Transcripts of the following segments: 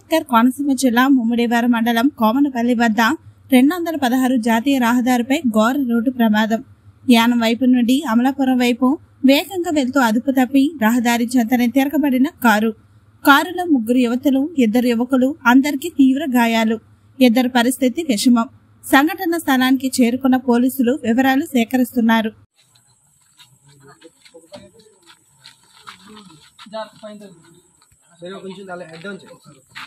అంబేద్కర్ కోనసీమ జిల్లా ముమ్మిడివార మండలం కోమనపల్లి వద్ద రెండు వందల పదహారు జాతీయ రహదారిపై ఘోర రోడ్డు ప్రమాదం యానం వైపు నుండి అమలాపురం వైపు వేగంగా వెళ్తూ అదుపు తప్పి రహదారి చెంతనే తిరగబడిన కారు కారులో ముగ్గురు యువతులు ఇద్దరు యువకులు అందరికీ తీవ్ర గాయాలు ఇద్దరు పరిస్థితి విషమం సంఘటన స్థలానికి చేరుకున్న పోలీసులు వివరాలు సేకరిస్తున్నారు మీరు కొంచెం అలా హెడ్ డౌన్ చేయండి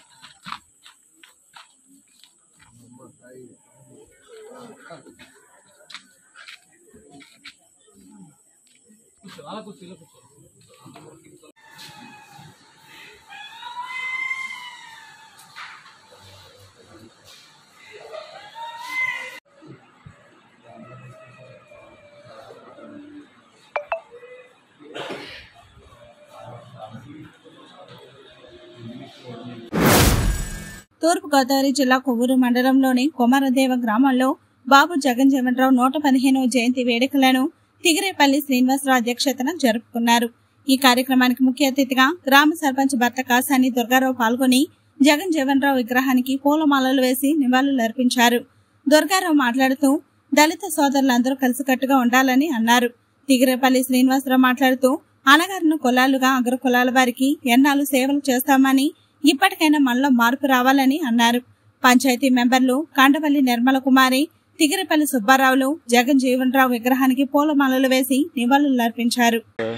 తూర్పుగోదావరి జిల్లా కొవ్వూరు మండలంలోని కొమరదేవ గ్రామంలో బాబు జగన్ జీవన్రావు నూట పదిహేనవ జయంతి వేడుకలను తిగిరేపల్లి శ్రీనివాసరావు అధ్యక్షతన జరుపుకున్నారు ఈ కార్యక్రమానికి ముఖ్య అతిథిగా గ్రామ సర్పంచ్ భర్త కాసాని దుర్గారావు పాల్గొని జగన్ జీవన్రావు విగ్రహానికి పూలమాలలు వేసి నివాళులర్పించారు దుర్గారావు మాట్లాడుతూ దళిత సోదరులందరూ కలిసికట్టుగా ఉండాలని అన్నారు తిగిరేపల్లి శ్రీనివాసరావు మాట్లాడుతూ అనగారిన కులాలుగా అగ్ర కులాల వారికి ఎన్నాళ్ళు సేవలు చేస్తామని ఇప్పటికైనా మనలో మార్పు రావాలని అన్నారు పంచాయతీ మెంబర్లు కండవల్లి నిర్మల కుమారి తిగిరిపల్లి సుబ్బారావులు జగన్ జీవన్ రావు విగ్రహానికి పూలమాలలు వేసి నివాళులర్పించారు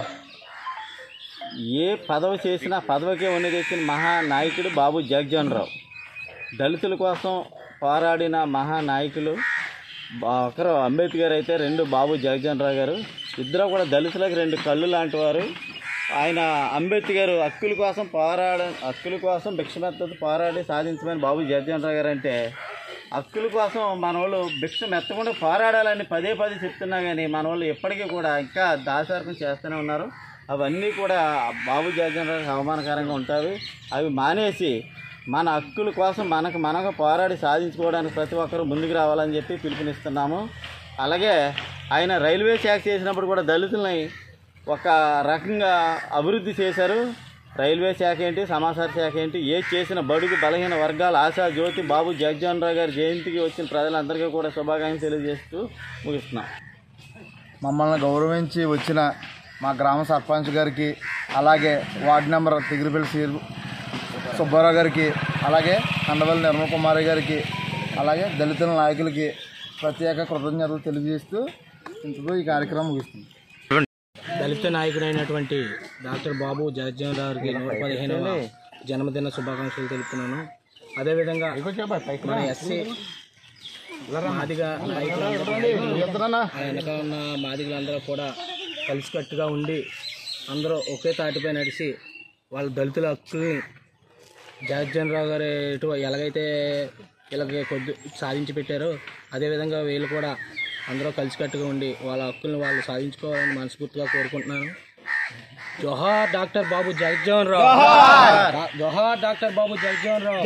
ఏ పదవి చేసినా పదవికే ఉన్న తెచ్చిన మహానాయకుడు బాబు జగజీవన్ రావు దళితుల కోసం పోరాడిన మహానాయకులు బా- ఒకరు అంబేద్కర్ అయితే రెండు బాబు జగజీవన్ రావు గారు ఇద్దరు కూడా దళితులకు రెండు కళ్ళు లాంటి వారు ఆయన అంబేద్కర్ హక్కుల కోసం పోరాడ హక్కుల కోసం భిక్షమెత్తతో పోరాడి సాధించమని బాబు జగజీవన్ రావు గారు అంటే హక్కుల కోసం మన వాళ్ళు భిక్ష మెత్తకుండా పోరాడాలని పదే పదే చెప్తున్నా కానీ మన వాళ్ళు ఎప్పటికీ కూడా ఇంకా దాసారకం చేస్తూనే ఉన్నారు అవన్నీ కూడా బాబు జగన్ అవమానకరంగా ఉంటాయి అవి మానేసి మన హక్కుల కోసం మనకు మనకు పోరాడి సాధించుకోవడానికి ప్రతి ఒక్కరూ ముందుకు రావాలని చెప్పి పిలుపునిస్తున్నాము అలాగే ఆయన రైల్వే శాఖ చేసినప్పుడు కూడా దళితుల్ని ఒక రకంగా అభివృద్ధి చేశారు రైల్వే శాఖ ఏంటి సమాచార శాఖ ఏంటి ఏ చేసిన బడుగు బలహీన వర్గాల ఆశా జ్యోతి బాబు జగజీవన్ రావు గారి జయంతికి వచ్చిన ప్రజలందరికీ కూడా శుభాకాంక్షలు తెలియజేస్తూ ముగిస్తున్నాం మమ్మల్ని గౌరవించి వచ్చిన మా గ్రామ సర్పంచ్ గారికి అలాగే వార్డు నెంబర్ తిగిరిపల్లి శ్రీ సుబ్బారావు గారికి అలాగే కండవల్లి నిర్మల కుమారి గారికి అలాగే దళితుల నాయకులకి ప్రత్యేక కృతజ్ఞతలు తెలియజేస్తూ ఇంతతో ఈ కార్యక్రమం ముగిస్తుంది దళిత నాయకుడైనటువంటి డాక్టర్ బాబు జగజ్జీవన్ రావు గారికి నూట పదిహేనవ జన్మదిన శుభాకాంక్షలు తెలుపుతున్నాను అదేవిధంగా మన ఎస్సీ మాదిగ నాయకులందరూ ఆ వెనక ఉన్న మాదిగలందరూ కూడా కలిసికట్టుగా ఉండి అందరూ ఒకే తాటిపై నడిచి వాళ్ళ దళితుల హక్కుల్ని జగజ్జన్ రావు గారు ఎటు ఎలాగైతే వీళ్ళకి కొద్ది సాధించి పెట్టారో అదేవిధంగా వీళ్ళు కూడా అందరూ కలిసికట్టుగా ఉండి వాళ్ళ హక్కుల్ని వాళ్ళు సాధించుకోవాలని మనస్ఫూర్తిగా కోరుకుంటున్నాను జోహార్ డాక్టర్ బాబు జగజ్జీవన్ రావు డా- జోహార్ డాక్టర్ బాబు జగజ్జీవన్ రావు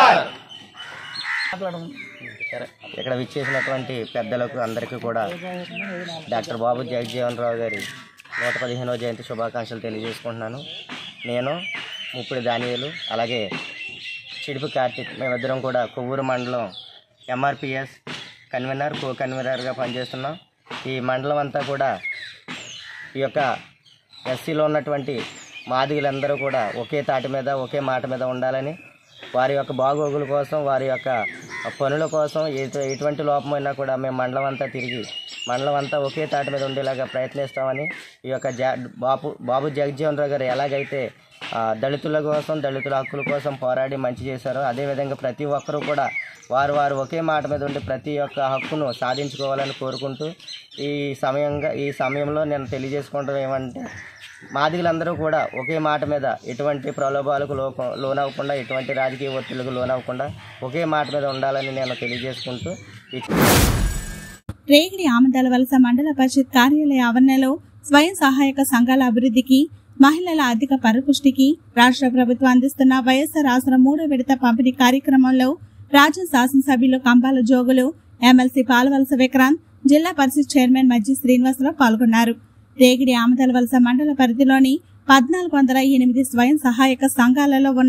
సరే ఇక్కడ విచ్చేసినటువంటి పెద్దలకు అందరికీ కూడా డాక్టర్ బాబు జగజ్జీవన్ రావు గారి నూట పదిహేనవ జయంతి శుభాకాంక్షలు తెలియజేసుకుంటున్నాను నేను ముప్పుడు దానియలు అలాగే చిడుపు కార్తిక్ మేమిద్దరం కూడా కొవ్వూరు మండలం ఎంఆర్పిఎస్ కన్వీనర్ కో కన్వీనర్గా పనిచేస్తున్నాం ఈ మండలం అంతా కూడా ఈ యొక్క ఎస్సీలో ఉన్నటువంటి మాదిగలందరూ కూడా ఒకే తాటి మీద ఒకే మాట మీద ఉండాలని వారి యొక్క బాగోగుల కోసం వారి యొక్క పనుల కోసం ఎటు- ఎటువంటి లోపమైనా కూడా మేము మండలం అంతా తిరిగి మండలం అంతా ఒకే తాటి మీద ఉండేలాగా ప్రయత్నిస్తామని ఈ యొక్క జా బాబు బాబు జగజ్జీవన్ రావు గారు ఎలాగైతే ఆ, దళితుల కోసం దళితుల హక్కుల కోసం పోరాడి మంచి చేశారో అదేవిధంగా ప్రతి ఒక్కరూ కూడా వారు వారు ఒకే మాట మీద ఉండి ప్రతి ఒక్క హక్కును సాధించుకోవాలని కోరుకుంటూ ఈ సమయంగా ఈ సమయంలో నేను తెలియజేసుకుంటాం ఏమంటే మాదిగలందరూ కూడా ఒకే మాట మీద ఎటువంటి ప్రలోభాలకు లో లోనవ్వకుండా ఎటువంటి రాజకీయ ఒత్తిళ్లకు లోనవ్వకుండా ఒకే మాట మీద ఉండాలని నేను తెలియజేసుకుంటూ ఈ రేగిడి ఆమదాల వలస మండల పరిషత్ కార్యాలయ ఆవరణలో స్వయం సహాయక సంఘాల అభివృద్ధికి మహిళల ఆర్థిక పరిపుష్టికి రాష్ట్ర ప్రభుత్వం అందిస్తున్న వైఎస్ఆర్ ఆసరా మూడో విడత పంపిణీ కార్యక్రమంలో రాజ్య శాసనసభ్యులు కంబాల జోగులు ఎమ్మెల్సీ పాలవలస విక్రాంత్ జిల్లా పరిషత్ చైర్మన్ మజ్జి శ్రీనివాసరావు పాల్గొన్నారు రేగిడి ఆమదాల వలస మండల పరిధిలోని పద్నాలుగు వందల ఎనిమిది స్వయం సహాయక సంఘాలలో ఉన్న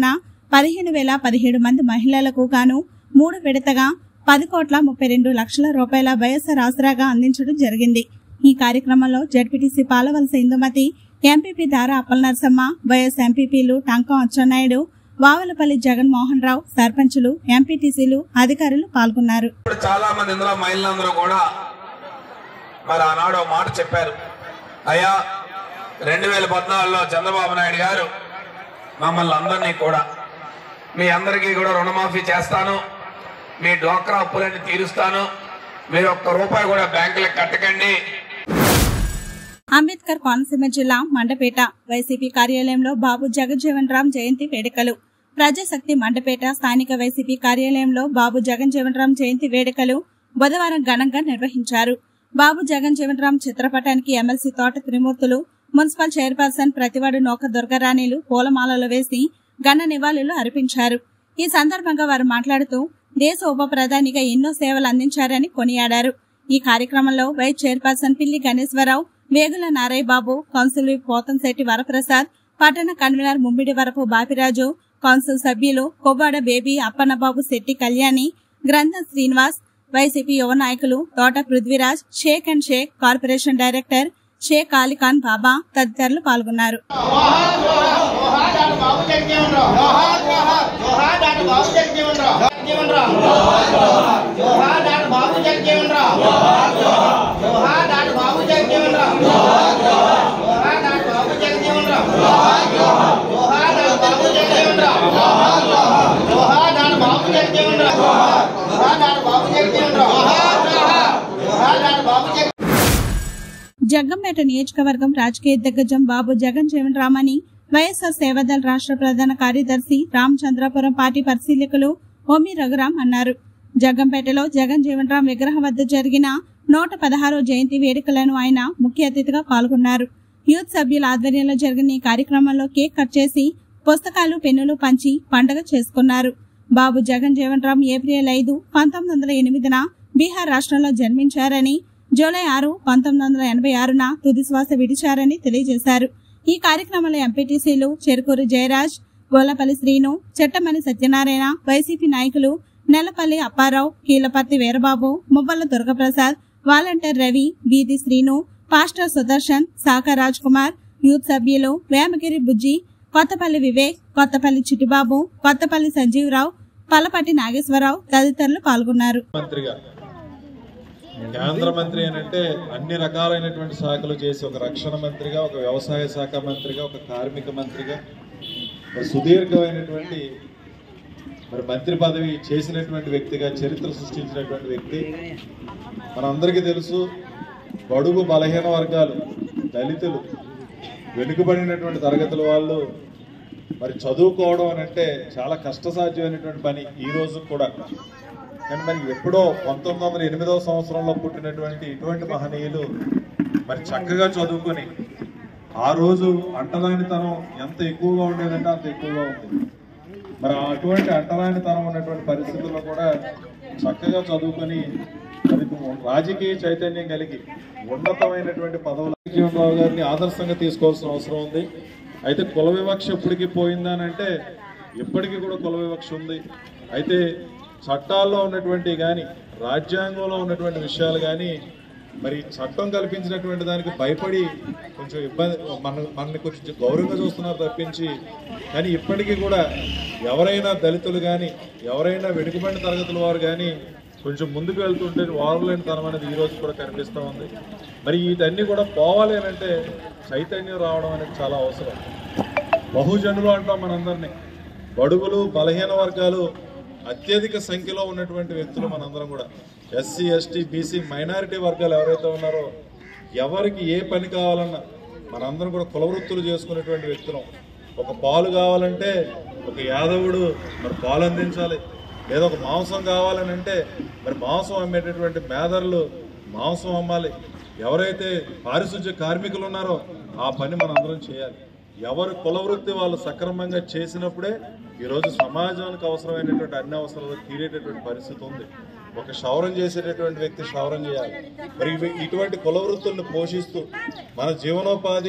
పదిహేను వేల పదిహేడు మంది మహిళలకు గాను మూడు విడతగా పది కోట్ల ముప్పై రెండు లక్షల రూపాయల వైఎస్ఆర్ ఆసరాగా అందించడం జరిగింది ఈ కార్యక్రమంలో జడ్పీటీసీ పాలవలస ఇందుమతి ఎంపీపీ దారా అప్పల నరసమ్మ వైఎస్ ఎంపీపీలు టంకం అచ్చెన్నాయుడు వావలపల్లి జగన్మోహన్ రావు సర్పంచులు ఎంపీటీసీలు అధికారులు పాల్గొన్నారు ఇప్పుడు చాలా మంది ఇందులో మహిళలందరూ కూడా మరి ఆనాడు ఒక మాట చెప్పారు అయ్యా రెండు వేల పద్నాలుగులో చంద్రబాబు నాయుడు గారు మమ్మల్ని అందరినీ కూడా మీ అందరికీ కూడా రుణమాఫీ చేస్తాను మీ డ్వాక్రా అప్పులన్నీ తీరుస్తాను మీరు ఒక్క రూపాయి కూడా బ్యాంకులకు కట్టకండి అంబేద్కర్ కోనసీమ జిల్లా మండపేట వైసీపీ కార్యాలయంలో బాబు జగజ్జీవన్ రామ్ జయంతి వేడుకలు ప్రజాశక్తి మండపేట స్థానిక వైసీపీ కార్యాలయంలో బాబు జగజ్జీవన్ రామ్ జయంతి వేడుకలు బుధవారం ఘనంగా నిర్వహించారు బాబు జగజ్జీవన్ రామ్ చిత్రపటానికి ఎమ్మెల్సీ తోట త్రిమూర్తులు మున్సిపల్ చైర్పర్సన్ ప్రతివాడు నోక దుర్గారాణిలు పూలమాలలు వేసి ఘన నివాళులు అర్పించారు ఈ సందర్భంగా వారు మాట్లాడుతూ దేశ ఉప ప్రధానిగా ఎన్నో సేవలు అందించారని కొనియాడారు ఈ కార్యక్రమంలో vice chairperson Pilli Ganeswararao Vegula Narayya Babu council whip Pothamsetti Varaprasad పట్టణ కన్వీనర్ ముమ్మిడి వరపు బాపిరాజు కౌన్సిల్ సభ్యులు కొవ్వాడ బేబీ అప్పన్నబాబు శెట్టి కళ్యాణి గ్రంథం శ్రీనివాస్ వైసీపీ యువ నాయకులు Thota Prudhviraj Shaik and Shaik corporation director Shaik Alikhan Baba తదితరులు పాల్గొన్నారు జగ్గంపేట నియోజకవర్గం రాజకీయ దిగ్గజం బాబు జగన్ జీవన్ రామని వైఎస్ఆర్ సేవాదళ రాష్ట్ర ప్రధాన కార్యదర్శి రామచంద్రపురం పార్టీ పరిశీలకులు ఓమి రఘురాం అన్నారు జగ్గంపేటలో జగన్ జీవన్ రామ్ విగ్రహం వద్ద జరిగిన నూట పదహారో జయంతి వేడుకలను ఆయన ముఖ్య అతిథిగా పాల్గొన్నారు యూత్ సభ్యుల ఆధ్వర్యంలో జరిగిన ఈ కార్యక్రమంలో కేక్ కట్ చేసి పుస్తకాలు పెన్నులు పంచి పండగ చేసుకున్నారు బాబు జగన్ జీవన్ రామ్ ఏప్రిల్ ఐదు పంతొమ్మిది వందల ఎనిమిదిన బీహార్ రాష్ట్రంలో జన్మించారని జూలై ఆరు పంతొమ్మిది వందల ఎనభై ఆరున తుది శ్వాస విడిచారని తెలియజేశారు ఈ కార్యక్రమంలో ఎంపీటీసీలు చెరుకూరు జయరాజ్ గోలపల్లి శ్రీను చెట్టమని సత్యనారాయణ వైసీపీ నాయకులు నెలపల్లి అప్పారావు కీలపర్తి వీరబాబు మువ్వల దుర్గప్రసాద్ వాలంటీర్ రవి వీధి శ్రీను పాస్టర్ సుదర్శన్ శాఖ రాజ్ కుమార్ యూత్ సభ్యులు వేమగిరి బుజ్జి కొత్తపల్లి వివేక్ కొత్తపల్లి చిట్టిబాబు కొత్తపల్లి సంజీవరావు పల్లపట్టి నాగేశ్వరరావు తదితరులు పాల్గొన్నారు మంత్రిగా కేంద్ర మంత్రి అని అంటే అన్ని రకాలైనటువంటి శాఖలు చేసి ఒక రక్షణ మంత్రిగా ఒక వ్యవసాయ శాఖ మంత్రిగా ఒక కార్మిక మంత్రిగా మరి సుదీర్ఘమైనటువంటి మరి మంత్రి పదవి చేసినటువంటి వ్యక్తిగా చరిత్ర సృష్టించినటువంటి వ్యక్తి మనందరికీ తెలుసు బడుగు బలహీన వర్గాలు దళితులు వెనుకబడినటువంటి తరగతుల వాళ్ళు మరి చదువుకోవడం అని అంటే చాలా కష్టసాధ్యమైనటువంటి పని ఈ రోజు కూడా కానీ మరి ఎప్పుడో పంతొమ్మిది వందల ఎనిమిదవ సంవత్సరంలో పుట్టినటువంటి ఇటువంటి మహనీయులు మరి చక్కగా చదువుకొని ఆ రోజు అంటరానితనం ఎంత ఎక్కువగా ఉండేదంటే అంత ఎక్కువగా ఉంది మరి అటువంటి అంటరానితనం ఉన్నటువంటి పరిస్థితుల్లో కూడా చక్కగా చదువుకొని మరి రాజకీయ చైతన్యం కలిగి ఉన్నతమైనటువంటి పదవులు రావు గారిని ఆదర్శంగా తీసుకోవాల్సిన అవసరం ఉంది అయితే కుల వివక్ష ఎప్పటికీ పోయిందనంటే ఎప్పటికీ కూడా కుల వివక్ష ఉంది అయితే చట్టాల్లో ఉన్నటువంటి కానీ రాజ్యాంగంలో ఉన్నటువంటి విషయాలు కానీ మరి చట్టం కల్పించినటువంటి దానికి భయపడి కొంచెం ఇబ్బంది మన మనని కొంచెం గౌరవంగా చూస్తున్నారు తప్పించి కానీ ఇప్పటికీ కూడా ఎవరైనా దళితులు కానీ ఎవరైనా వెనుకబడిన తరగతుల వారు కానీ కొంచెం ముందుకు వెళ్తుంటే వారలేని తనం అనేది ఈ రోజు కూడా కనిపిస్తూ ఉంది మరి వీటన్నీ కూడా పోవాలి అని అంటే చైతన్యం రావడం అనేది చాలా అవసరం బహుజనులు అంటాం మనందరినీ బడుగులు బలహీన వర్గాలు అత్యధిక సంఖ్యలో ఉన్నటువంటి వ్యక్తులు మనందరం కూడా ఎస్సీ ఎస్టీ బీసీ మైనారిటీ వర్గాలు ఎవరైతే ఉన్నారో ఎవరికి ఏ పని కావాలన్నా మనందరం కూడా కులవృత్తులు చేసుకునేటువంటి వ్యక్తులం ఒక పాలు కావాలంటే ఒక యాదవుడు మరి పాలు అందించాలి లేదా ఒక మాంసం కావాలని అంటే మరి మాంసం అమ్మేటటువంటి మేదర్లు మాంసం అమ్మాలి ఎవరైతే పారిశుధ్య కార్మికులు ఉన్నారో ఆ పని మనందరం చేయాలి ఎవరు కులవృత్తి వాళ్ళు సక్రమంగా చేసినప్పుడే ఈరోజు సమాజానికి అవసరమైనటువంటి అన్ని అవసరాలు తీరేటటువంటి పరిస్థితి ఉంది ఒక క్షౌరం చేసేటటువంటి వ్యక్తి క్షౌరం చేయాలి మరి ఇవి- ఇటువంటి కుల వృత్తులను పోషిస్తూ మన జీవనోపాధి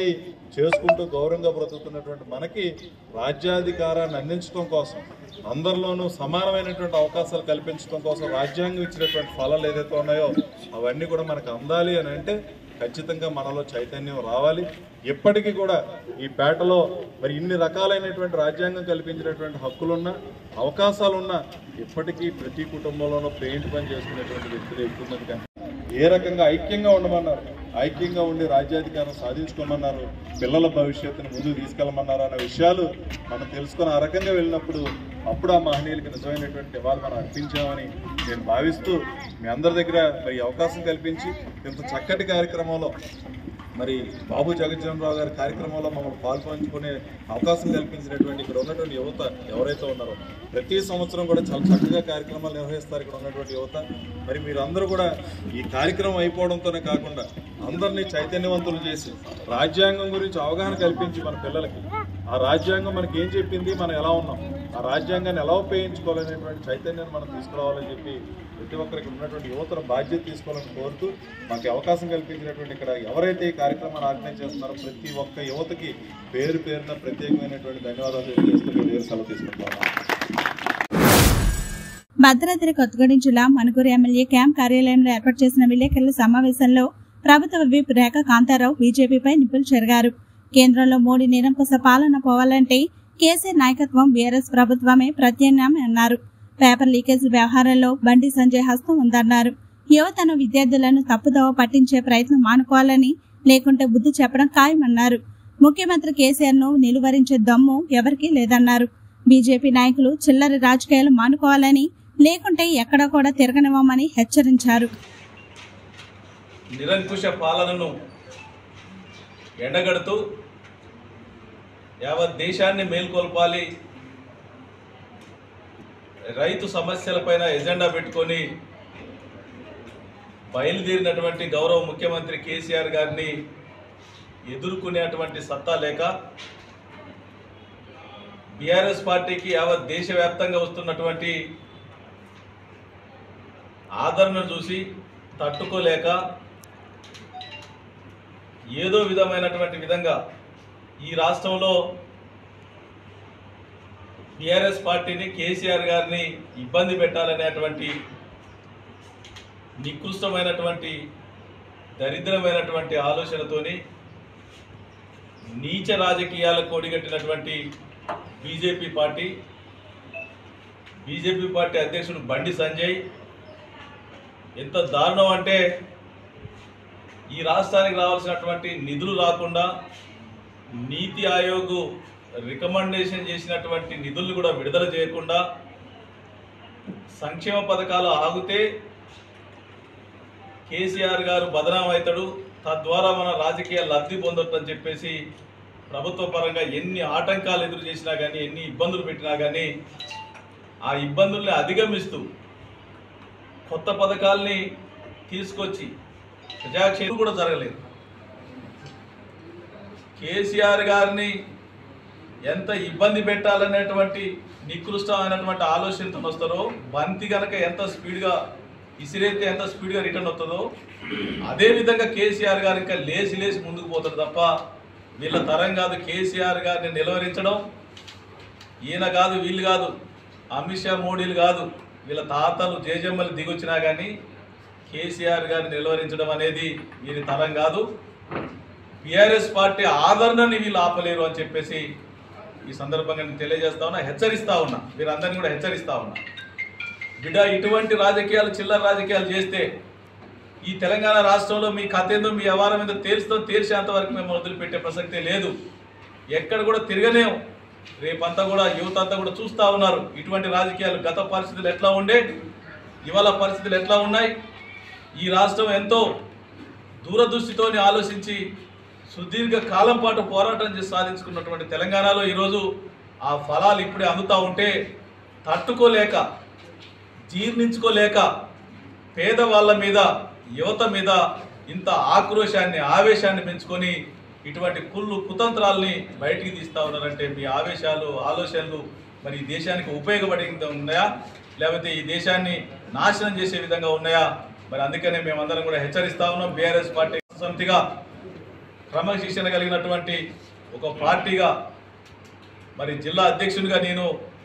చేసుకుంటూ గౌరవంగా బ్రతుకుతున్నటువంటి మనకి రాజ్యాధికారాన్ని అందించడం కోసం అందరిలోనూ సమానమైనటువంటి అవకాశాలు కల్పించడం కోసం రాజ్యాంగం ఇచ్చినటువంటి ఫలాలు ఏదైతే ఉన్నాయో అవన్నీ కూడా మనకు అందాలి అని అంటే ఖచ్చితంగా మనలో చైతన్యం రావాలి ఎప్పటికీ కూడా ఈ పేటలో మరి ఇన్ని రకాలైనటువంటి రాజ్యాంగం కల్పించినటువంటి హక్కులున్నా అవకాశాలున్నా ఇప్పటికీ ప్రతి కుటుంబంలోనూ పెయింట్ పని చేసుకునేటువంటి వ్యక్తులు ఎక్కువ మంది కనిపిస్తున్నారు. ఏ రకంగా ఐక్యంగా ఉండమన్నారు ఐక్యంగా ఉండి రాజ్యాధికారం సాధించుకోమన్నారు పిల్లల భవిష్యత్తును ముందుకు తీసుకెళ్ళమన్నారు అనే విషయాలు మనం తెలుసుకొని ఆ రకంగా వెళ్ళినప్పుడు అప్పుడు ఆ మహనీయులకి నిజమైనటువంటి నివాళి మనం అర్పించామని నేను భావిస్తూ మీ అందరి దగ్గర మరి ఈ అవకాశం కల్పించి ఇంత చక్కటి కార్యక్రమంలో మరి బాబు జగజ్జనరావు గారి కార్యక్రమంలో మమ్మల్ని పాల్పంచుకునే అవకాశం కల్పించినటువంటి ఇక్కడ ఉన్నటువంటి యువత ఎవరైతే ఉన్నారో ప్రతి సంవత్సరం కూడా చాలా చక్కగా కార్యక్రమాలు నిర్వహిస్తారు ఇక్కడ ఉన్నటువంటి యువత మరి మీరందరూ కూడా ఈ కార్యక్రమం అయిపోవడంతోనే కాకుండా అందరినీ చైతన్యవంతులు చేసి రాజ్యాంగం గురించి అవగాహన కల్పించి మన పిల్లలకి ఆ రాజ్యాంగం మనకి ఏం చెప్పింది మనం ఎలా ఉన్నాం ఆ రాజ్యాంగాన్ని ఎలా ఉపయోగించుకోవాలనేటువంటి చైతన్యాన్ని మనం తీసుకురావాలని చెప్పి ప్రతి ఒక్కరికి ఉన్నటువంటి యువతను బాధ్యత తీసుకోవాలని కోరుతూ మాకు అవకాశం కల్పించినటువంటి ఇక్కడ ఎవరైతే ఈ కార్యక్రమాన్ని ఆర్గనైజ్ చేస్తున్నారో ప్రతి ఒక్క యువతకి పేరు పేరున ప్రత్యేకమైనటువంటి ధన్యవాదాలు తెలియజేస్తూ మీ దగ్గర సెలవు తీసుకుంటాను భద్రాద్రి కొత్తగూడెం జిల్లా మనుగురు ఎమ్మెల్యే క్యాంప్ కార్యాలయంలో ఏర్పాటు చేసిన విలేకరుల సమావేశంలో ప్రభుత్వ విప్ రేఖ కాంతారావు బీజేపీపై నిప్పులు చెరిగారు కేంద్రంలో మోడీ నిరంకుశ పాలన పోవాలంటే కేసీఆర్ నాయకత్వం బీఆర్ఎస్ ప్రభుత్వమే ప్రత్యామ్నాయం అన్నారు పేపర్ లీకేజీ వ్యవహారంలో బండి సంజయ్ హస్తం ఉందన్నారు యువతను విద్యార్థులను తప్పుదోవ పట్టించే ప్రయత్నం మానుకోవాలని లేకుంటే బుద్ధి చెప్పడం ఖాయమన్నారు ముఖ్యమంత్రి కేసీఆర్ ను నిలువరించే దమ్ము ఎవరికీ లేదన్నారు బీజేపీ నాయకులు చిల్లర రాజకీయాలు మానుకోవాలని లేకుంటే ఎక్కడా కూడా తిరగనివ్వమని హెచ్చరించారు నిరంకుశ పాలనను ఎండగడుతూ యావత్ దేశాన్ని మేల్కొల్పాలి రైతు సమస్యలపైన ఎజెండా పెట్టుకొని బయలుదేరినటువంటి గౌరవ ముఖ్యమంత్రి కేసీఆర్ గారిని ఎదుర్కొనేటువంటి సత్తా లేక బీఆర్ఎస్ పార్టీకి యావత్ దేశవ్యాప్తంగా వస్తున్నటువంటి ఆదరణ చూసి తట్టుకోలేక ఏదో విధమైనటువంటి విధంగా ఈ రాష్ట్రంలో బీఆర్ఎస్ పార్టీని కేసీఆర్ గారిని ఇబ్బంది పెట్టాలనేటువంటి నికృష్టమైనటువంటి దరిద్రమైనటువంటి ఆలోచనతోని నీచ రాజకీయాలకు ఒడిగట్టినటువంటి బీజేపీ పార్టీ బీజేపీ పార్టీ అధ్యక్షుడు బండి సంజయ్ ఎంత దారుణం అంటే ఈ రాష్ట్రానికి రావాల్సినటువంటి నిధులు రాకుండా నీతి ఆయోగ్ రికమెండేషన్ చేసినటువంటి నిధులు కూడా విడుదల చేయకుండా సంక్షేమ పథకాలు ఆగితే కేసీఆర్ గారు బదనాం అవుతాడు తద్వారా మన రాజకీయ లబ్ధి పొందొచ్చని చెప్పేసి ప్రభుత్వ పరంగా ఎన్ని ఆటంకాలు ఎదురు చేసినా కానీ ఎన్ని ఇబ్బందులు పెట్టినా కానీ ఆ ఇబ్బందుల్ని అధిగమిస్తూ కొత్త పథకాల్ని తీసుకొచ్చి ప్రజాక్షేమం కూడా జరగలేదు కేసీఆర్ గారిని ఎంత ఇబ్బంది పెట్టాలనేటువంటి నికృష్టమైనటువంటి ఆలోచనతో వస్తారో బంతి గనక ఎంత స్పీడ్గా ఇసిరైతే ఎంత స్పీడ్గా రిటర్న్ వస్తుందో అదే విధంగా కేసీఆర్ గారు ఇంకా లేచి లేచి ముందుకు పోతాడు తప్ప వీళ్ళ తరం కాదు కేసీఆర్ గారిని నిలవరించడం ఈయన కాదు వీళ్ళు కాదు అమిత్ షా మోడీలు కాదు వీళ్ళ తాతలు జేజమ్మలు దిగొచ్చినా కానీ కేసీఆర్ గారిని నిలువరించడం అనేది వీరి తరం కాదు బీఆర్ఎస్ పార్టీ ఆదరణని వీళ్ళు ఆపలేరు అని చెప్పేసి ఈ సందర్భంగా నేను తెలియజేస్తా ఉన్నా హెచ్చరిస్తా ఉన్నా వీరందరినీ కూడా హెచ్చరిస్తా ఉన్నా బిడ్డ ఇటువంటి రాజకీయాలు చిల్లర రాజకీయాలు చేస్తే ఈ తెలంగాణ రాష్ట్రంలో మీ కథ ఏందో మీ వ్యవహారం ఏందో తేల్చుతాం తేల్చేంత వరకు మేము వదిలిపెట్టే ప్రసక్తే లేదు ఎక్కడ కూడా తిరగలేం రేపంతా కూడా యువత అంతా కూడా చూస్తూ ఉన్నారు ఇటువంటి రాజకీయాలు గత పరిస్థితులు ఎట్లా ఉండే ఇవాళ పరిస్థితులు ఎట్లా ఉన్నాయి ఈ రాష్ట్రం ఎంతో దూరదృష్టితోని ఆలోచించి సుదీర్ఘ కాలం పాటు పోరాటం చేసి సాధించుకున్నటువంటి తెలంగాణలో ఈరోజు ఆ ఫలాలు ఇప్పుడే అందుతూ ఉంటే తట్టుకోలేక జీర్ణించుకోలేక పేదవాళ్ళ మీద యువత మీద ఇంత ఆక్రోశాన్ని ఆవేశాన్ని పెంచుకొని ఇటువంటి కుళ్ళు కుతంత్రాల్ని బయటికి తీస్తా ఉన్నారంటే మీ ఆవేశాలు ఆలోచనలు మరి ఈ దేశానికి ఉపయోగపడే విధంగా ఉన్నాయా లేకపోతే ఈ దేశాన్ని నాశనం చేసే విధంగా ఉన్నాయా మరి అందుకనే మేమందరం కూడా హెచ్చరిస్తా ఉన్నాం బీఆర్ఎస్ పార్టీ సమితిగా క్రమశిక్షణ కలిగినటువంటి ఒక పార్టీగా మరి జిల్లా అధ్యక్షునిగా నేను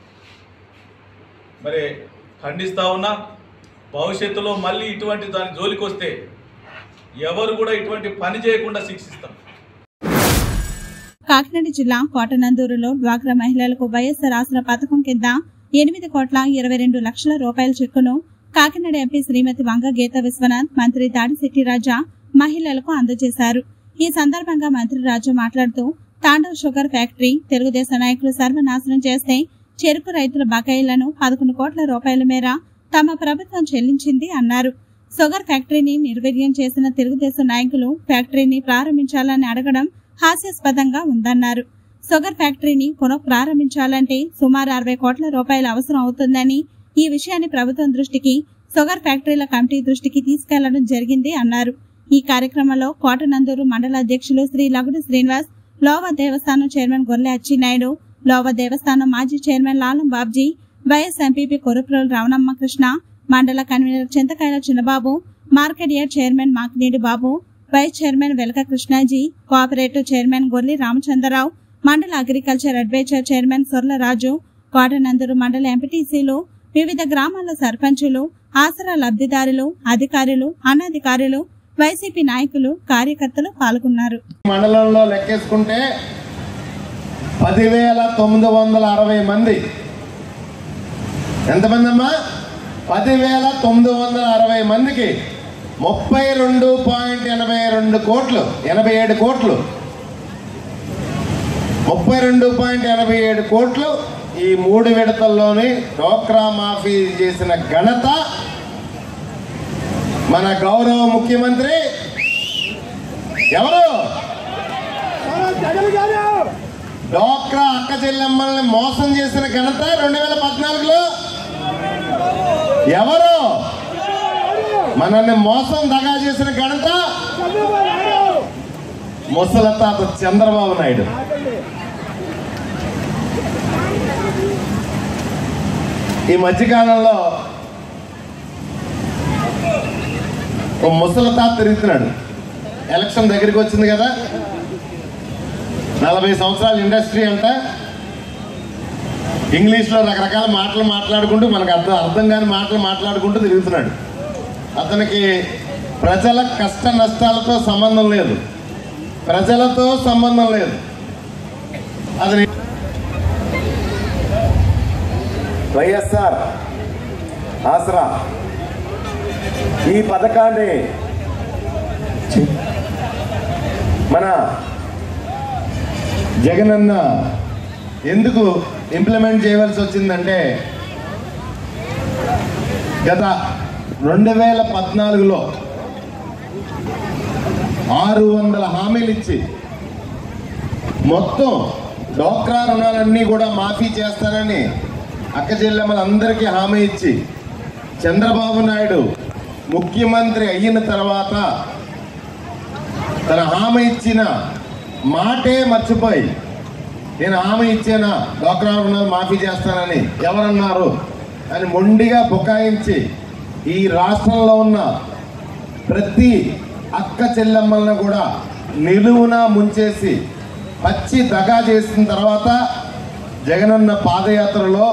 మరి ఖండిస్తా ఉన్నా భవిష్యత్తులో మళ్ళీ ఇటువంటి దాని జోలికి వస్తే ఎవరు కూడా ఇటువంటి పని చేయకుండా శిక్షిస్తాం కాకినాడ జిల్లా కోటనందూరులో డ్వాక్రా మహిళలకు వైఎస్ఆర్ ఆసరా పథకం కింద ఎనిమిది కోట్ల ఇరవై రెండు లక్షల రూపాయల చెక్కును కాకినాడ ఎంపీ శ్రీమతి వంగ గీత విశ్వనాథ్ మంత్రి దాడిశెట్టి రాజా మహిళలకు అందజేశారు ఈ సందర్భంగా మంత్రి రాజా మాట్లాడుతూ తాండవ్ షుగర్ ఫ్యాక్టరీ తెలుగుదేశం నాయకులు సర్వనాశనం చేస్తే చెరుకు రైతుల బకాయిలను పదకొండు కోట్ల రూపాయల మేర తమ ప్రభుత్వం చెల్లించింది అన్నారు షుగర్ ఫ్యాక్టరీని నిర్వీర్యం చేసిన తెలుగుదేశం నాయకులు ఫ్యాక్టరీని ప్రారంభించాలని అడగడం హాస్యాస్పదంగా ఉందన్నారు షుగర్ ఫ్యాక్టరీని పునః ప్రారంభించాలంటే సుమారు అరవై కోట్ల రూపాయలు అవసరం అవుతుందని ఈ విషయాన్ని ప్రభుత్వం దృష్టికి షుగర్ ఫ్యాక్టరీల కమిటీ దృష్టికి తీసుకెళ్లడం జరిగింది అన్నారు ఈ కార్యక్రమంలో కోటనందూరు మండల అధ్యక్షులు శ్రీ లగుడు శ్రీనివాస్ లోవ దేవస్థానం చైర్మన్ గొర్రె అచ్చినాయుడు లోవ దేవస్థానం మాజీ chairman Lalam Babji vice MPP Koruprolu Ravanamma Krishna మండల convenor Chintakayala Chinnababu market yard chairman Makinidi Babu vice chairman Velaka Krishnaji cooperative chairman Gorli Ramachandrarao మండల agriculture advisor chairman Sorlaraju Kotanandur మండల ఎంపీటీసీలు వివిధ గ్రామాల సర్పంచులు ఆసరా లబ్ధిదారులు అధికారులు అనధికారులు వైసీపీ నాయకులు కార్యకర్తలు పాల్గొన్నారు మండలంలో లెక్కేసుకుంటే పదివేల తొమ్మిది వందల అరవై మంది ఎంతమంది అమ్మా పదివేల తొమ్మిది వందల అరవై మందికి ముప్పై రెండు పాయింట్ ఎనభై రెండు కోట్లు ఎనభై ఏడు కోట్లు ముప్పై రెండు పాయింట్ ఎనభై ఏడు కోట్లు ఈ మూడు విడతల్లోని డోక్రా మాఫీ చేసిన ఘనత మన గౌరవ ముఖ్యమంత్రి ఎవరు డోక్రా అక్క చెల్లెమ్మల్ని మోసం చేసిన ఘనత రెండు వేల పద్నాలుగులో ఎవరు మనల్ని మోసం దగా చేసిన ఘనత ముసల తాత చంద్రబాబు నాయుడు ఈ మధ్యకాలంలో ఓ ముసలి తాత తిరుగుతున్నాడు ఎలక్షన్ దగ్గరికి వచ్చింది కదా నలభై సంవత్సరాల ఇండస్ట్రీ అంట ఇంగ్లీష్లో రకరకాల మాటలు మాట్లాడుకుంటూ మనకు అర్థం అర్థం కాని మాటలు మాట్లాడుకుంటూ తిరుగుతున్నాడు అతనికి ప్రజల కష్ట నష్టాలతో సంబంధం లేదు ప్రజలతో సంబంధం లేదు అతని వైఎస్ఆర్ ఆసరా ఈ పథకాన్ని మన జగనన్న ఎందుకు ఇంప్లిమెంట్ చేయవలసి వచ్చిందంటే గత రెండు వేల పద్నాలుగులో ఆరు వందల హామీలు ఇచ్చి మొత్తం డోక్రా రుణాలన్నీ కూడా మాఫీ చేస్తానని అక్క చెల్లెమ్మలందరికీ హామీ ఇచ్చి చంద్రబాబు నాయుడు ముఖ్యమంత్రి అయిన తర్వాత తన హామీ ఇచ్చిన మాటే మర్చిపోయి నేను హామీ ఇచ్చానా డోక్రా రుణాలు మాఫీ చేస్తానని ఎవరన్నారు అని మొండిగా బుకాయించి ఈ రాష్ట్రంలో ఉన్న ప్రతి అక్క చెల్లెమ్మలను కూడా నిలువున ముంచేసి పచ్చి దగా చేసిన తర్వాత జగనన్న పాదయాత్రలో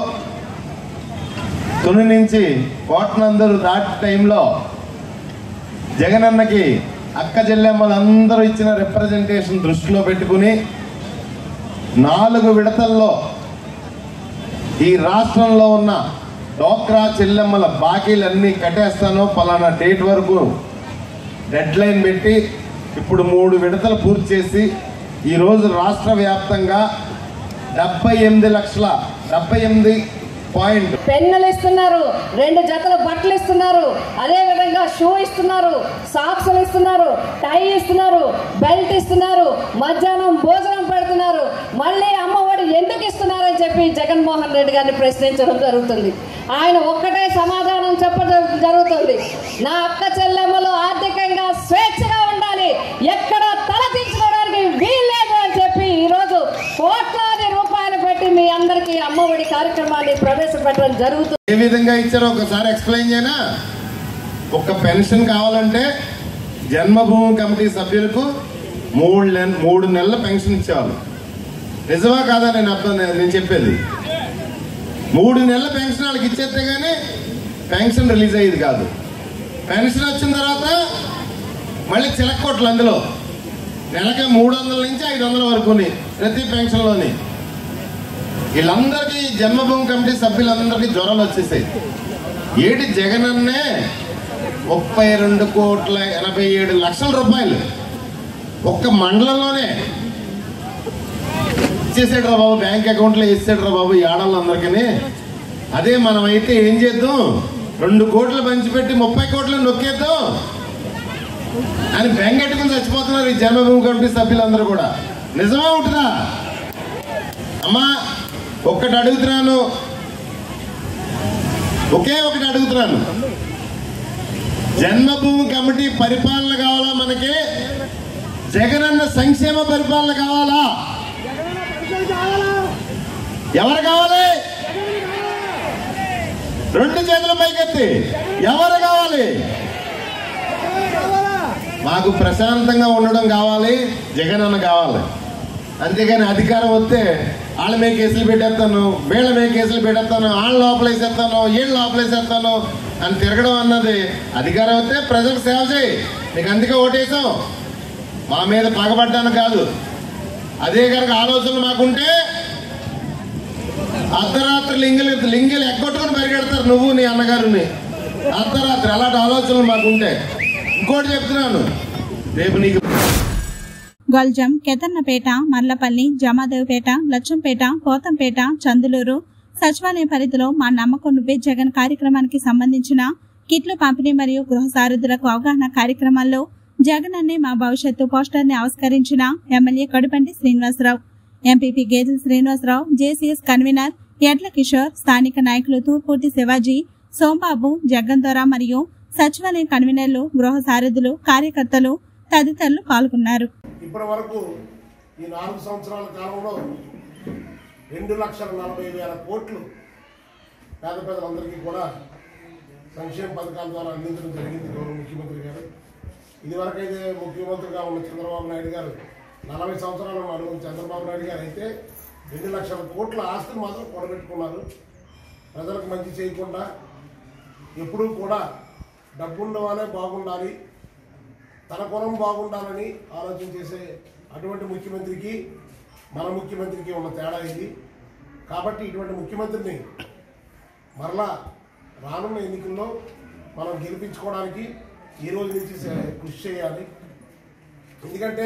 తుని నుంచి కోటనందరు దాటి టైంలో జగనన్నకి అక్క చెల్లెమ్మలందరూ ఇచ్చిన రిప్రజెంటేషన్ దృష్టిలో పెట్టుకుని నాలుగు విడతల్లో ఈ రాష్ట్రంలో ఉన్న డోక్రా చెల్లెమ్మల బాకీలన్నీ కట్టేస్తాను పలానా డేట్ వరకు డెడ్ లైన్ పెట్టి ఇప్పుడు మూడు విడతలు పూర్తి చేసి ఈరోజు రాష్ట్ర వ్యాప్తంగా డెబ్బై ఎనిమిది లక్షల డెబ్బై ఎనిమిది పాయింట్ పెన్నులు ఇస్తున్నారు రెండు జతల బట్టలు ఇస్తున్నారు అదే విధంగా షూ ఇస్తున్నారు సాక్సులు ఇస్తున్నారు టై ఇస్తున్నారు బెల్ట్ ఇస్తున్నారు మధ్యాహ్నం భోజనం పెడుతున్నారు మళ్ళీ అమ్మఒడి ఎందుకు ఇస్తున్నారని చెప్పి జగన్మోహన్ రెడ్డి గారిని ప్రశ్నించడం జరుగుతుంది ఆయన ఒక్కటే సమాధానం చెప్పడం జరుగుతుంది నా అక్క చెల్లెమ్మలు ఆర్థికంగా స్వేచ్ఛగా ఉండాలి ఎక్కడ తల దించుకోవడానికి వీల్లేదు అని చెప్పి ఈరోజు కోట్లాది రూపాయలు పెట్టి మీ అందరికీ అమ్మఒడి కార్యక్రమాన్ని ప్రవేశపెట్టడం జరుగుతుంది ఏ విధంగా ఇచ్చారో ఒకసారి ఎక్స్ప్లెయిన్ చేయనా ఒక పెన్షన్ కావాలంటే జన్మభూమి కమిటీ సభ్యులకు మూడు నెల మూడు నెలల పెన్షన్ ఇచ్చేవాళ్ళు నిజమా కాదా నేను అర్థం నేను చెప్పేది మూడు నెలల పెన్షన్ వాళ్ళకి ఇచ్చేస్తే కానీ పెన్షన్ రిలీజ్ అయ్యేది కాదు పెన్షన్ వచ్చిన తర్వాత మళ్ళీ చిలక్కొట్లు అందులో నెలకి మూడు వందల నుంచి ఐదు వందల వరకుని ప్రతి పెన్షన్లోని వీళ్ళందరికీ జన్మభూమి కమిటీ సభ్యులందరికీ జ్వరాలు వచ్చేసాయి ఏటి జగనన్నే ముప్పై రెండు కోట్ల ఎనభై ఏడు లక్షల రూపాయలు ఒక్క మండలంలోనే ఇచ్చేసాడు రా బాబు బ్యాంక్ అకౌంట్లో వేసాడు రా బాబు ఈ ఆడవాళ్ళందరికీ అదే మనం అయితే ఏం చేద్దాం రెండు కోట్లు పంచిపెట్టి ముప్పై కోట్లు నొక్కేద్దాం అని బెంగెట్టుకుని చచ్చిపోతున్నారు ఈ జన్మభూమి కమిటీ సభ్యులందరూ కూడా నిజమే ఉంటుందా అమ్మా ఒక్కటి అడుగుతున్నాను ఒకే ఒకటి అడుగుతున్నాను జన్మభూమి కమిటీ పరిపాలన కావాలా మనకి జగనన్న సంక్షేమ పరిపాలన కావాలా ఎవరు కావాలి రెండు చేతుల పైకెత్తి ఎవరు కావాలి మాకు ప్రశాంతంగా ఉండడం కావాలి జగనన్న కావాలి అంతేగాని అధికారం వస్తే వాళ్ళ మీద కేసులు పెట్టేస్తాను వీళ్ళ మీద కేసులు పెట్టేస్తాను వాళ్ళ లోపలేసేస్తాను వీళ్ళ లోపలేసేస్తాను అని తిరగడం అన్నది అధికారం వస్తే ప్రజలకు సేవ చేయి నీకు అందుకే ఓటేసాం మా మీద పగబడ్డాను కాదు అదే కనుక ఆలోచనలు మాకుంటే అర్ధరాత్రి లింగిలు లింగిలు ఎగ్గొట్టుకుని పరిగెడతారు నువ్వు నీ అన్నగారిని అర్ధరాత్రి అలాంటి ఆలోచనలు మాకుంటే ఇంకోటి చెప్తున్నాను రేపు నీకు గొల్జం కెతన్నపేట మర్లపల్లి జమాదేవిపేట లచ్చంపేట పోతంపేట చందులూరు సచివాలయ పరిధిలో మా నమ్మకం నువ్వే జగన్ కార్యక్రమానికి సంబంధించిన కిట్లు పంపిణీ మరియు గృహ సారథులకు అవగాహన కార్యక్రమాల్లో జగన్ అనే మా భవిష్యత్తు పోస్టర్ని ఆవిష్కరించిన ఎమ్మెల్యే కడుపంటి శ్రీనివాసరావు ఎంపీపీ గేదెల శ్రీనివాసరావు జేసీఎస్ కన్వీనర్ ఎడ్ల కిషోర్ స్థానిక నాయకులు తూర్పూటి శివాజీ సోంబాబు జగ్గందొర మరియు సచివాలయ కన్వీనర్లు గృహ సారథులు కార్యకర్తలు తదితరులు పాల్గొన్నారు ఇప్పటి వరకు ఈ నాలుగు సంవత్సరాల కాలంలో రెండు లక్షల నలభై వేల కోట్లు పేద ప్రజలందరికీ కూడా సంక్షేమ పథకాల ద్వారా అందించడం జరిగింది గౌరవ ముఖ్యమంత్రి గారు ఇదివరకైతే ముఖ్యమంత్రిగా ఉన్న చంద్రబాబు నాయుడు గారు నలభై సంవత్సరాల నడుము చంద్రబాబు నాయుడు గారు అయితే రెండు లక్షల కోట్ల ఆస్తులు మాత్రం కూడబెట్టుకున్నారు ప్రజలకు మంచి చేయకుండా ఎప్పుడూ కూడా డబ్బున్న వాళ్ళే బాగుండాలి తన కులం బాగుండాలని ఆలోచన చేసే అటువంటి ముఖ్యమంత్రికి మన ముఖ్యమంత్రికి ఉన్న తేడా ఇది కాబట్టి ఇటువంటి ముఖ్యమంత్రిని మరలా రానున్న ఎన్నికల్లో మనం గెలిపించుకోవడానికి ఈ రోజు నుంచి సే- కృషి చేయాలి ఎందుకంటే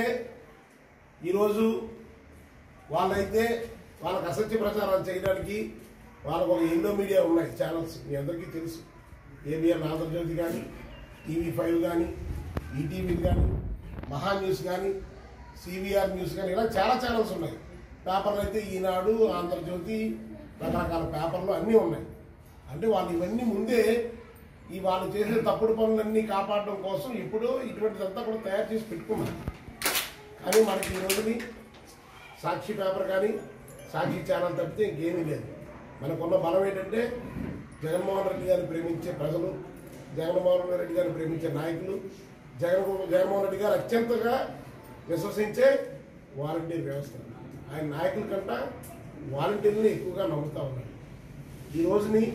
ఈరోజు వాళ్ళైతే వాళ్ళకి అసత్య ప్రచారాలు చేయడానికి వాళ్ళకు ఒక ఎన్నో మీడియా ఉన్నాయి ఛానల్స్ మీ అందరికీ తెలుసు ఏబిఎన్ ఆంధ్రజ్యోతి కానీ టీవీ ఫైవ్ కానీ ఈటీవీ కానీ మహా న్యూస్ కానీ సివిఆర్ న్యూస్ కానీ ఇలా చాలా ఛానల్స్ ఉన్నాయి పేపర్లు అయితే ఈనాడు ఆంధ్రజ్యోతి రకరకాల పేపర్లు అన్నీ ఉన్నాయి అంటే వాళ్ళు ఇవన్నీ ముందే ఈ వాళ్ళు చేసే తప్పుడు పనులన్నీ కాపాడడం కోసం ఇప్పుడు ఇటువంటిదంతా కూడా తయారు చేసి పెట్టుకున్నారు కానీ మనకి ఈ రోజుని సాక్షి పేపర్ కానీ సాక్షి ఛానల్ తప్పితే ఇంకేమీ లేదు మనకున్న బలం ఏంటంటే జగన్మోహన్ రెడ్డి గారిని ప్రేమించే ప్రజలు జగన్మోహన్ రెడ్డి గారిని ప్రేమించే నాయకులు జగన్ జగన్మోహన్ రెడ్డి గారు అత్యంతగా విశ్వసించే వాలంటీర్ వ్యవస్థ ఆయన నాయకుల కంట వాలంటీర్ని ఎక్కువగా నమ్ముతా ఉన్నారు ఈ రోజుని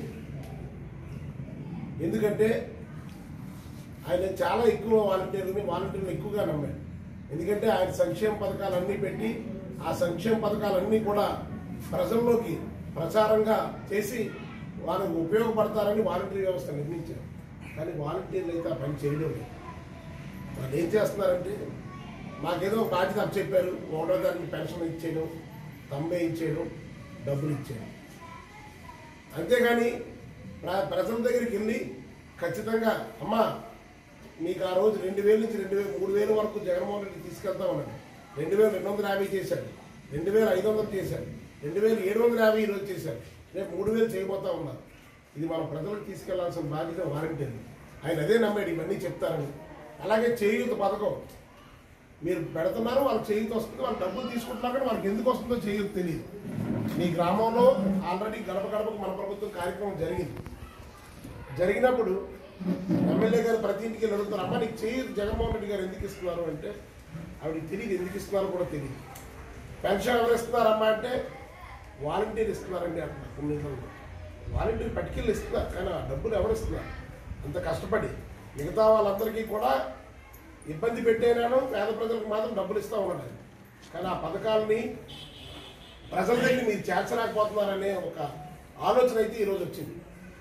ఎందుకంటే ఆయన చాలా ఎక్కువ వాలంటీర్ని వాలంటీర్లు ఎక్కువగా నమ్మాడు ఎందుకంటే ఆయన సంక్షేమ పథకాలన్నీ పెట్టి ఆ సంక్షేమ పథకాలన్నీ కూడా ప్రజల్లోకి ప్రచారంగా చేసి వాళ్ళకి ఉపయోగపడతారని వాలంటీర్ వ్యవస్థ నిర్మించారు కానీ వాలంటీర్లు అయితే ఆ పని చేయడం లేదు వాళ్ళు ఏం చేస్తున్నారంటే మాకేదో ఒక బాధ్యత చెప్పారు ఒకటో దానికి పెన్షన్ ఇచ్చేయడం తమ్మే ఇచ్చేయడం డబ్బులు ఇచ్చేయడం అంతేగాని ప్ర- ప్రజల దగ్గరికి వెళ్ళి ఖచ్చితంగా అమ్మా మీకు ఆ రోజు రెండు వేల నుంచి రెండు వేల మూడు వేల వరకు జగన్మోహన్ రెడ్డి తీసుకెళ్తామన్నాడు రెండు వేల రెండు వందల యాభై చేశాడు రెండు వేల ఐదు వందలు చేశాడు రెండు వేల ఏడు వందల యాభై ఈరోజు చేశాడు రేపు మూడు వేలు చేయబోతా ఉన్నారు ఇది మన ప్రజలకు తీసుకెళ్లాల్సిన బాధ్యత వారంటీది ఆయన అదే నమ్మాడు ఇవన్నీ చెప్తారని అలాగే చేయూత పథకం మీరు పెడుతున్నారు వాళ్ళకి చేయూత వస్తుంది వాళ్ళు డబ్బులు తీసుకుంటున్నారు కానీ వాళ్ళకి ఎందుకు వస్తుందో చేయూత తెలియదు మీ గ్రామంలో ఆల్రెడీ గడప గడపకు మన ప్రభుత్వం కార్యక్రమం జరిగింది జరిగినప్పుడు ఎమ్మెల్యే గారు ప్రతి ఇంటికి వెళ్ళి అడుగుతారు అమ్మ నీకు చేయూత జగన్మోహన్ రెడ్డి గారు ఎందుకు ఇస్తున్నారు అంటే ఆవిడకి తెలియదు ఎందుకు ఇస్తున్నారో కూడా తెలియదు పెన్షన్ ఎవరు ఇస్తున్నారమ్మా అంటే వాలంటీర్ ఇస్తున్నారండి అంటున్నారు కొన్ని ఇళ్ళల్లో. వాలంటీర్ పట్టుకెళ్ళి ఇస్తున్నారు కానీ ఆ డబ్బులు ఎవరు ఇస్తున్నారు అంత కష్టపడి మిగతా వాళ్ళందరికీ కూడా ఇబ్బంది పెట్టేనాను పేద ప్రజలకు మాత్రం డబ్బులు ఇస్తూ ఉన్నాడు ఆయన. కానీ ఆ పథకాలని ప్రజల దగ్గర మీరు చేర్చలేకపోతున్నారనే ఒక ఆలోచన అయితే ఈరోజు వచ్చింది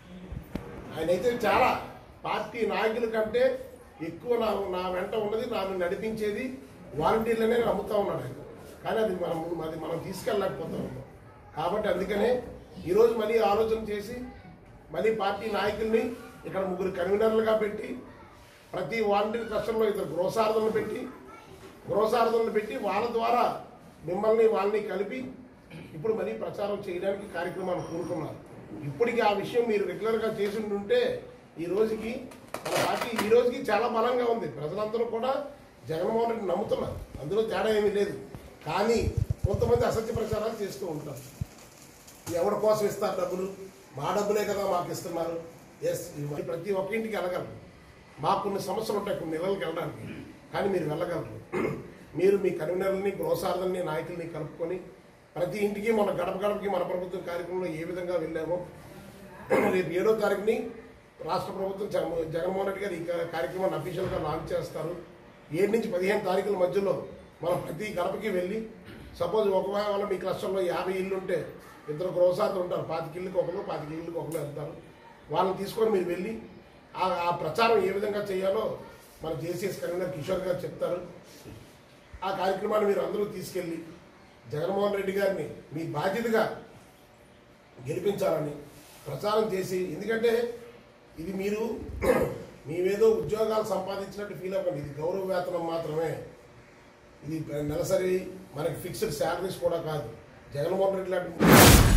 ఆయన అయితే చాలా పార్టీ నాయకుల కంటే ఎక్కువ నా నా వెంట ఉన్నది నన్ను నడిపించేది వాలంటీర్లనే నమ్ముతా ఉన్నాడు ఆయన కానీ అది మనం అది మనం తీసుకెళ్ళలేకపోతా ఉన్నాం కాబట్టి అందుకనే ఈరోజు మళ్ళీ ఆలోచన చేసి మళ్ళీ పార్టీ నాయకుల్ని ఇక్కడ ముగ్గురు కన్వీనర్లుగా పెట్టి ప్రతి వాలంటీర్ కష్టంలో ఇద్దరు గృహసారథులను పెట్టి గృహసారథులను పెట్టి వాళ్ళ ద్వారా మిమ్మల్ని వాళ్ళని కలిపి ఇప్పుడు మళ్ళీ ప్రచారం చేయడానికి కార్యక్రమాన్ని కోరుకున్నారు ఇప్పటికీ ఆ విషయం మీరు రెగ్యులర్గా చేసి ఉంటే ఈ రోజుకి మన పార్టీ ఈ రోజుకి చాలా బలంగా ఉంది ప్రజలందరూ కూడా జగన్మోహన్ రెడ్డి నమ్ముతున్నారు అందులో తేడా ఏమీ లేదు కానీ కొంతమంది అసత్య ప్రచారాలు చేస్తూ ఉంటారు ఎవరి కోసం ఇస్తారు డబ్బులు మా డబ్బులే కదా మాకు ఇస్తున్నారు ఎస్ ఇవి ప్రతి ఒక్క ఇంటికి వెళ్ళగలరు మాకు కొన్ని సమస్యలు ఉంటాయి కొన్ని నెలలకు వెళ్ళడానికి కానీ మీరు వెళ్ళగలరు మీరు మీ కన్వీనర్లని గృహసారథుల్ని నాయకుల్ని కలుపుకొని ప్రతి ఇంటికి మన గడప గడపకి మన ప్రభుత్వం కార్యక్రమంలో ఏ విధంగా వెళ్ళామో రేపు ఏడో తారీఖుని రాష్ట్ర ప్రభుత్వం జగన్- జగన్మోహన్ రెడ్డి గారు ఈ కా- కార్యక్రమాన్ని అఫీషియల్గా లాంచ్ చేస్తారు ఏడు నుంచి పదిహేను తారీఖుల మధ్యలో మనం ప్రతి గడపకి వెళ్ళి సపోజ్ ఒకవేళ మీ క్లస్టర్లో యాభై ఇల్లు ఉంటే ఇద్దరు గృహసార్థులు ఉంటారు పాతిక ఇళ్ళకి ఒకరు పాతిక ఇళ్ళకి ఒకరు వెళ్తారు వాళ్ళని తీసుకొని మీరు వెళ్ళి ఆ ఆ ప్రచారం ఏ విధంగా చేయాలో మన జేసీఎస్ కన్వీనర్ కిషోర్ గారు చెప్తారు ఆ కార్యక్రమాన్ని మీరు అందరూ తీసుకెళ్ళి జగన్మోహన్ రెడ్డి గారిని మీ బాధ్యతగా గెలిపించాలని ప్రచారం చేసి ఎందుకంటే ఇది మీరు మీవేదో ఉద్యోగాలు సంపాదించినట్టు ఫీల్ అవ్వండి ఇది గౌరవ వేతనం మాత్రమే ఇది నెలసరి మనకి ఫిక్స్డ్ శాలరీస్ కూడా కాదు జగన్మోహన్ రెడ్డి లాంటి